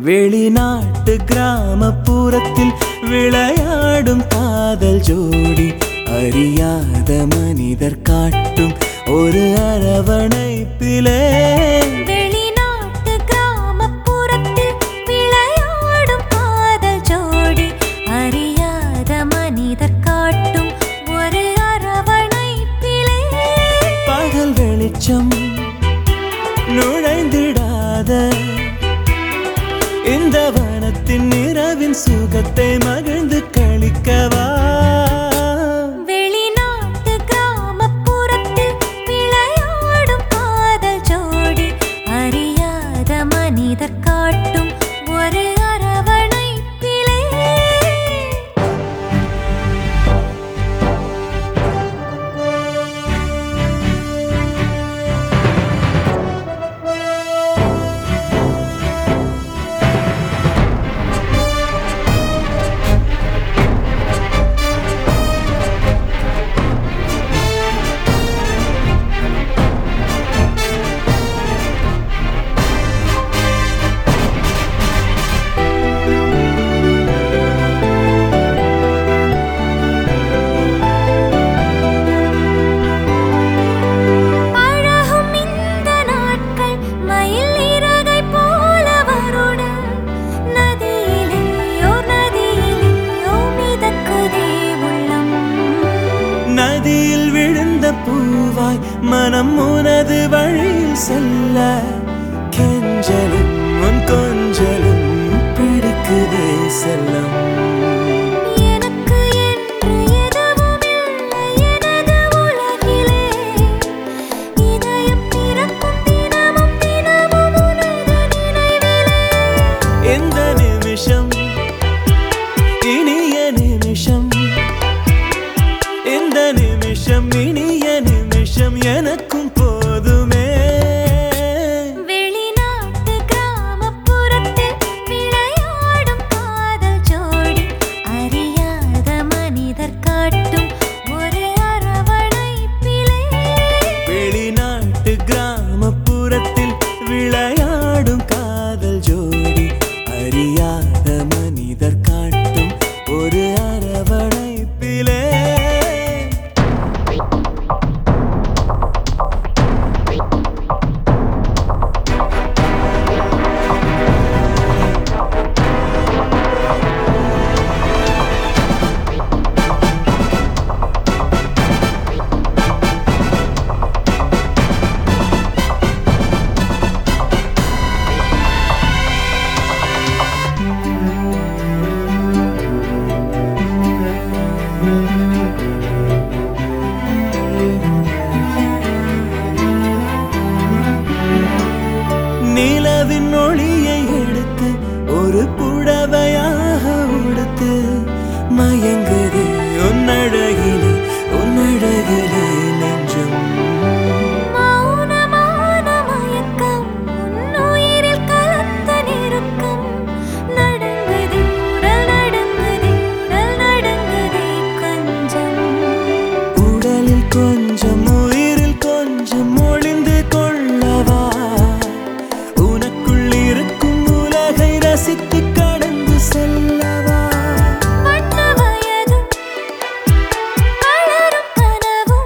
வெளிநாட்டு கிராமப்புறத்தில் விளையாடும் காதல் ஜோடி அறியாத மனிதர் காட்டும் ஒரு அரவணைப்பிலே வெளிநாட்டு கிராமப்புறத்தில் விளையாடும் காதல் ஜோடி அறியாத மனிதர் காட்டும் ஒரு அரவணைப்பிலே பகல் வெளிச்சம் நுழைந்திடாத இந்த வனத்தின் இரவின் சுகத்தை மகிழ்ந்து கழிக்கவா வெளிநாட்டு கிராமப்புறத்தில் விளையாடும் காதல் ஜோடி அறியாத மனிதர் காட்டும் ஒரு அரவணைப்பிலே அழகும் இந்த நாட்கள் மயில் இறகை போல வருட நதியிலேயோ நதியிலேயோ மிதக்குதே உள்ளம் நதியில் விழுந்த பூவாய் மனம் உனது வழியில் செல்ல கெஞ்சலும் உன் கொஞ்சலும் பிடிக்குதே செல்லம் எனக்கு என்று எதுவும் இல்லை எனது உலகிலே இதயம் பிறக்கும் தினமும் தினமும் உனது நினைவிலே இந்த நிமிஷம் இனிய நிமிஷம் இந்த நிமிஷம் இனிய நிமிஷம் எனக்கும் போதுமே வெளிநாட்டு கிராமப்புறத்தில் விளையாடும் காதல் ஜோடி அறியாத மனிதர் காட்டும் ஒரு அரவணைப்பிலே வெளிநாட்டு கிராமப்புறத்தில் விளையாடும் காதல் ஜோடி அறியாத மனிதர் காட்டும் ஒரு அரவணைப்பிலே நிலவின் ஒளியை எடுத்து ஒரு புடவையாக உடுத்து மயங்குது உன்னழகிலே உன்னழகிலே நெஞ்சம் மௌனமான மயக்கம் உன்னுயிரில் கலந்த நெருக்கம் நடுங்குதே உடல் நடுங்குதே உடல் நடுங்குதே கொஞ்சம் உடலில் கொஞ்சம் உயிரில் கொஞ்சம் ஒளிந்து கொள்ளவா உனக்குள் இருக்கும் உலகை ரசித்து கடந்து செல்லவா வண்ண வயதும் வளரும் கனவும்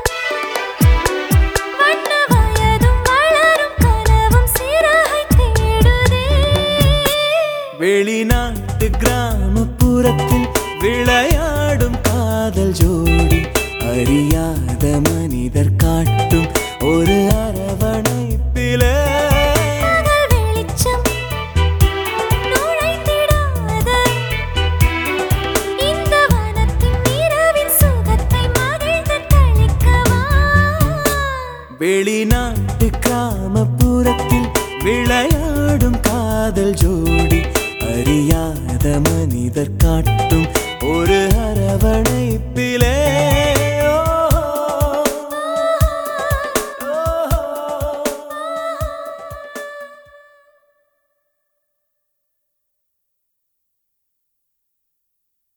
வண்ண வயதும் வளரும் கனவும் சிறகை தேடுதே வெளிநாட்டு கிராமப்புறத்தில் விளையாடும் காதல் ஜோடி அறியாத மனிதர் காட்டும் ஒரு அரவணைப்பிலே பகல் வெளிச்சம் நுழைந்திடாத இந்த வனத்தின் இரவின் சுகத்தை மகிழ்ந்து கழிக்கவா வெளிநாட்டு கிராமப்புறத்தில் விளையாடும் காதல் ஜோடி அறியாத மனிதர் காட்டும்